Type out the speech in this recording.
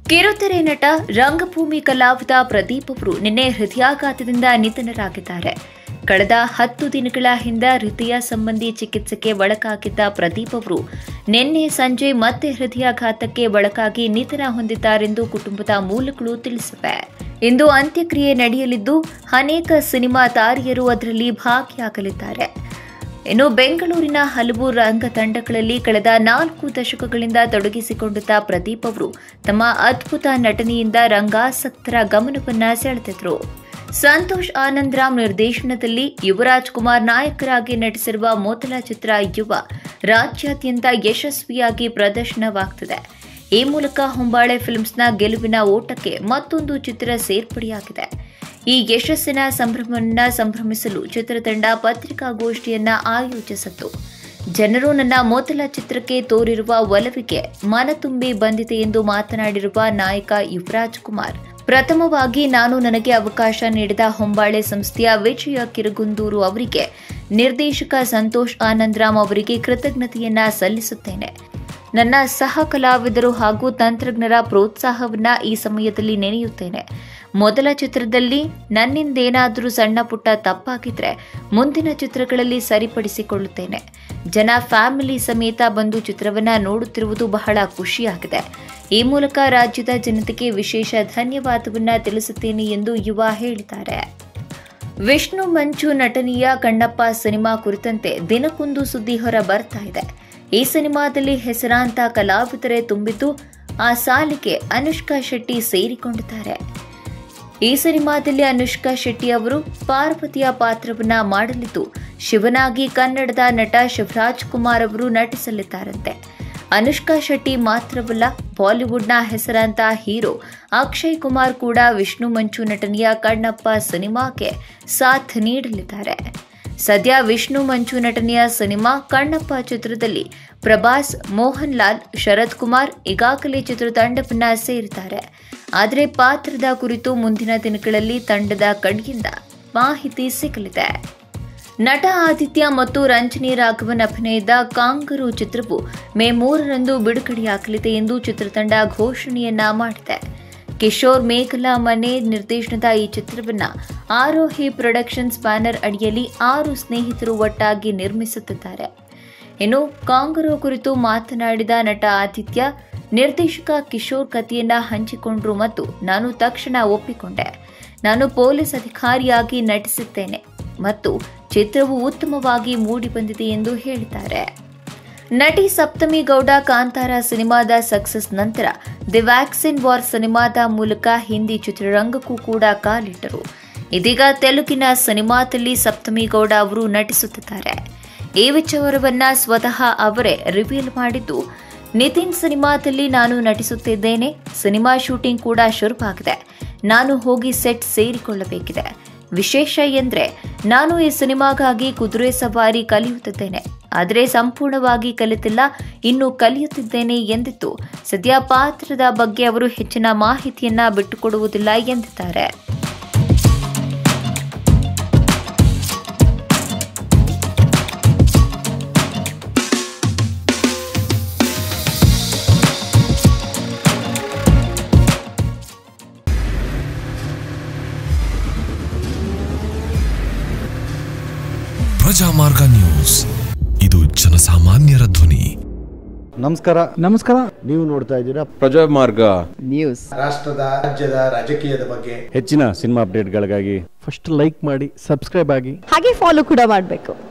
ಕಿರುತೆರೆ ನಟ ರಂಗಭೂಮಿ ಕಲಾವಿದ ಪ್ರದೀಪ್ ಅವರು ನಿನ್ನೆ ಹೃದಯಾಘಾತದಿಂದ ನಿಧನರಾಗಿದ್ದಾರೆ ಕಳೆದ ಹತ್ತು ದಿನಗಳ ಹಿಂದೆ ಹೃದಯ ಸಂಬಂಧಿ ಚಿಕಿತ್ಸೆಗೆ ಒಳಗಾಗಿದ್ದ ಪ್ರದೀಪ್ ಅವರು ನಿನ್ನೆ ಸಂಜೆ ಮತ್ತೆ ಹೃದಯಾಘಾತಕ್ಕೆ ಒಳಗಾಗಿ ನಿಧನ ಹೊಂದಿದ್ದಾರೆಂದು ಕುಟುಂಬದ ಮೂಲಗಳು ತಿಳಿಸಿವೆ ಇಂದು ಅಂತ್ಯಕ್ರಿಯೆ ನಡೆಯಲಿದ್ದು ಅನೇಕ ಸಿನಿಮಾ ತಾರಿಯರು ಅದರಲ್ಲಿ ಭಾಗಿಯಾಗಲಿದ್ದಾರೆ ಇನ್ನು ಬೆಂಗಳೂರಿನ ಹಲವು ರಂಗ ತಂಡಗಳಲ್ಲಿ ಕಳೆದ ನಾಲ್ಕು ದಶಕಗಳಿಂದ ತೊಡಗಿಸಿಕೊಂಡಿದ್ದ ಪ್ರದೀಪ್ ಅವರು ತಮ್ಮ ಅದ್ಭುತ ನಟನೆಯಿಂದ ರಂಗಾಸಕ್ತರ ಗಮನವನ್ನ ಸೆಳೆದಿದ್ರು ಸಂತೋಷ್ ಆನಂದ್ರಾಮ್ ನಿರ್ದೇಶನದಲ್ಲಿ ಯುವರಾಜ್ ಕುಮಾರ್ ನಾಯಕರಾಗಿ ನಟಿಸಿರುವ ಮೊದಲ ಚಿತ್ರ ಯುವ ರಾಜ್ಯಾದ್ಯಂತ ಯಶಸ್ವಿಯಾಗಿ ಪ್ರದರ್ಶನವಾಗ್ತಿದೆ ಈ ಮೂಲಕ ಹೊಂಬಾಳೆ ಫಿಲ್ಮ್ಸ್ನ ಗೆಲುವಿನ ಓಟಕ್ಕೆ ಮತ್ತೊಂದು ಚಿತ್ರ ಸೇರ್ಪಡೆಯಾಗಿದೆ ಈ ಯಶಸ್ಸಿನ ಸಂಭ್ರಮವನ್ನ ಸಂಭ್ರಮಿಸಲು ಚಿತ್ರತಂಡ ಪತ್ರಿಕಾಗೋಷ್ಠಿಯನ್ನ ಆಯೋಜಿಸಿತ್ತು ಜನರು ನನ್ನ ಮೊದಲ ಚಿತ್ರಕ್ಕೆ ತೋರಿರುವ ಒಲವಿಗೆ ಮನತುಂಬಿ ಬಂದಿದೆ ಎಂದು ಮಾತನಾಡಿರುವ ನಾಯಕ ಯುವರಾಜ್ ಕುಮಾರ್ ಪ್ರಥಮವಾಗಿ ನಾನು ನನಗೆ ಅವಕಾಶ ನೀಡಿದ ಹೊಂಬಾಳೆ ಸಂಸ್ಥೆಯ ವಿಜಯ ಕಿರುಗುಂದೂರು ಅವರಿಗೆ ನಿರ್ದೇಶಕ ಸಂತೋಷ್ ಆನಂದ್ರಾಮ್ ಅವರಿಗೆ ಕೃತಜ್ಞತೆಯನ್ನ ಸಲ್ಲಿಸುತ್ತೇನೆ ನನ್ನ ಸಹ ಕಲಾವಿದರು ಹಾಗೂ ತಂತ್ರಜ್ಞರ ಪ್ರೋತ್ಸಾಹವನ್ನ ಈ ಸಮಯದಲ್ಲಿ ನೆನೆಯುತ್ತೇನೆ ಮೊದಲ ಚಿತ್ರದಲ್ಲಿ ನನ್ನಿಂದೇನಾದರೂ ಸಣ್ಣ ಪುಟ್ಟ ತಪ್ಪಾಗಿದ್ರೆ ಮುಂದಿನ ಚಿತ್ರಗಳಲ್ಲಿ ಸರಿಪಡಿಸಿಕೊಳ್ಳುತ್ತೇನೆ ಜನ ಫ್ಯಾಮಿಲಿ ಸಮೇತ ಬಂದು ಚಿತ್ರವನ್ನ ನೋಡುತ್ತಿರುವುದು ಬಹಳ ಖುಷಿಯಾಗಿದೆ ಈ ಮೂಲಕ ರಾಜ್ಯದ ಜನತೆಗೆ ವಿಶೇಷ ಧನ್ಯವಾದವನ್ನ ತಿಳಿಸುತ್ತೇನೆ ಎಂದು ಯುವ ಹೇಳಿದ್ದಾರೆ ವಿಷ್ಣು ಮಂಚು ನಟನೆಯ ಕಣ್ಣಪ್ಪ ಸಿನಿಮಾ ಕುರಿತಂತೆ ದಿನಕ್ಕೊಂದು ಸುದ್ದಿ ಹೊರ ಬರ್ತಾ ಇದೆ ಈ ಸಿನಿಮಾದಲ್ಲಿ ಹೆಸರಾಂತ ಕಲಾವಿದರೇ ತುಂಬಿದ್ದು ಆ ಸಾಲಿಗೆ ಅನುಷ್ಕಾ ಶೆಟ್ಟಿ ಸೇರಿಕೊಂಡಿದ್ದಾರೆ ಈ ಸಿನಿಮಾದಲ್ಲಿ ಅನುಷ್ಕಾ ಶೆಟ್ಟಿ ಅವರು ಪಾರ್ವತಿಯ ಪಾತ್ರವನ್ನ ಮಾಡಲಿದ್ದು ಶಿವನಾಗಿ ಕನ್ನಡದ ನಟ ಶಿವರಾಜ್ ಕುಮಾರ್ ಅವರು ನಟಿಸಲಿದ್ದಾರಂತೆ ಅನುಷ್ಕಾ ಶೆಟ್ಟಿ ಮಾತ್ರವಲ್ಲ ಬಾಲಿವುಡ್ನ ಹೆಸರಾಂತ ಹೀರೋ ಅಕ್ಷಯ್ ಕುಮಾರ್ ಕೂಡ ವಿಷ್ಣು ಮಂಚು ನಟನೆಯ ಕಣ್ಣಪ್ಪ ಸಿನಿಮಾಕ್ಕೆ ಸಾಥ್ ನೀಡಲಿದ್ದಾರೆ ಸದ್ಯ ವಿಷ್ಣು ಮಂಚು ನಟನೆಯ ಸಿನಿಮಾ ಕಣ್ಣಪ್ಪ ಚಿತ್ರದಲ್ಲಿ ಪ್ರಭಾಸ್ ಮೋಹನ್ ಲಾಲ್ ಶರತ್ ಕುಮಾರ್ ಈಗಾಗಲೇ ಚಿತ್ರತಂಡವನ್ನ ಸೇರಿದ್ದಾರೆ ಆದರೆ ಪಾತ್ರದ ಕುರಿತು ಮುಂದಿನ ದಿನಗಳಲ್ಲಿ ತಂಡದ ಕಡೆಯಿಂದ ಮಾಹಿತಿ ಸಿಗಲಿದೆ ನಟ ಆದಿತ್ಯ ಮತ್ತು ರಂಜನಿ ರಾಘವನ್ ಅಭಿನಯದ ಕಾಂಗರು ಚಿತ್ರವು ಮೇ ಮೂರರಂದು ಬಿಡುಗಡೆಯಾಗಲಿದೆ ಎಂದು ಚಿತ್ರತಂಡ ಘೋಷಣೆಯನ್ನ ಮಾಡಿದೆ ಕಿಶೋರ್ ಮೇಘಲಾ ಮನೆ ನಿರ್ದೇಶನದ ಈ ಚಿತ್ರವನ್ನ ಆರೋಹಿ ಪ್ರೊಡಕ್ಷನ್ಸ್ ಬ್ಯಾನರ್ ಅಡಿಯಲ್ಲಿ ಆರು ಸ್ನೇಹಿತರು ಒಟ್ಟಾಗಿ ನಿರ್ಮಿಸುತ್ತಿದ್ದಾರೆ ಇನ್ನು ಕಾಂಗರೋ ಕುರಿತು ಮಾತನಾಡಿದ ನಟ ಆದಿತ್ಯ ನಿರ್ದೇಶಕ ಕಿಶೋರ್ ಕಥೆಯನ್ನ ಹಂಚಿಕೊಂಡ್ರು ಮತ್ತು ನಾನು ತಕ್ಷಣ ಒಪ್ಪಿಕೊಂಡೆ ನಾನು ಪೊಲೀಸ್ ಅಧಿಕಾರಿಯಾಗಿ ನಟಿಸುತ್ತೇನೆ ಮತ್ತು ಚಿತ್ರವು ಉತ್ತಮವಾಗಿ ಮೂಡಿಬಂದಿದೆ ಎಂದು ಹೇಳಿದ್ದಾರೆ ನಟಿ ಸಪ್ತಮಿ ಗೌಡ ಕಾಂತಾರ ಸಿನಿಮಾದ ಸಕ್ಸಸ್ ನಂತರ ದಿ ವ್ಯಾಕ್ಸಿನ್ ವಾರ್ ಸಿನಿಮಾದ ಮೂಲಕ ಹಿಂದಿ ಚಿತ್ರರಂಗಕ್ಕೂ ಕೂಡ ಕಾಲಿಟ್ಟರು ಇದೀಗ ತೆಲುಗಿನ ಸಿನಿಮಾದಲ್ಲಿ ಸಪ್ತಮಿ ಗೌಡ ಅವರು ನಟಿಸುತ್ತಿದ್ದಾರೆ ಈ ವಿಚಾರವನ್ನ ಸ್ವತಃ ಅವರೇ ರಿವೀಲ್ ಮಾಡಿದ್ದು ನಿತಿನ್ ಸಿನಿಮಾದಲ್ಲಿ ನಾನು ನಟಿಸುತ್ತಿದ್ದೇನೆ ಸಿನಿಮಾ ಶೂಟಿಂಗ್ ಕೂಡ ಶುರುವಾಗಿದೆ ನಾನು ಹೋಗಿ ಸೆಟ್ ಸೇರಿಕೊಳ್ಳಬೇಕಿದೆ ವಿಶೇಷ ಎಂದ್ರೆ ನಾನು ಈ ಸಿನಿಮಾಗಾಗಿ ಕುದುರೆ ಸವಾರಿ ಕಲಿಯುತ್ತಿದ್ದೇನೆ ಆದರೆ ಸಂಪೂರ್ಣವಾಗಿ ಕಲಿತಿಲ್ಲ ಇನ್ನು ಕಲಿಯುತ್ತಿದ್ದೇನೆ ಎಂದಿತ್ತು ಸದ್ಯ ಪಾತ್ರದ ಬಗ್ಗೆ ಅವರು ಹೆಚ್ಚಿನ ಮಾಹಿತಿಯನ್ನ ಬಿಟ್ಟುಕೊಡುವುದಿಲ್ಲ ಎಂದಿದ್ದಾರೆ ಪ್ರಜಾಮಾರ್ಗ ನ್ಯೂಸ್ ಇದು ಜನಸಾಮಾನ್ಯರ ಧ್ವನಿ ನಮಸ್ಕಾರ ನಮಸ್ಕಾರ ನೀವು ನೋಡ್ತಾ ಇದ್ದೀರಾ ಪ್ರಜಾಮಾರ್ಗ ನ್ಯೂಸ್ ರಾಷ್ಟ್ರದ ರಾಜ್ಯದ ರಾಜಕೀಯದ ಬಗ್ಗೆ ಹೆಚ್ಚಿನ ಸಿನಿಮಾ ಅಪ್ಡೇಟ್ಗಳಿಗಾಗಿ ಫಸ್ಟ್ ಲೈಕ್ ಮಾಡಿ ಸಬ್ಸ್ಕ್ರೈಬ್ ಆಗಿ ಹಾಗೆ ಫಾಲೋ ಕೂಡ ಮಾಡಬೇಕು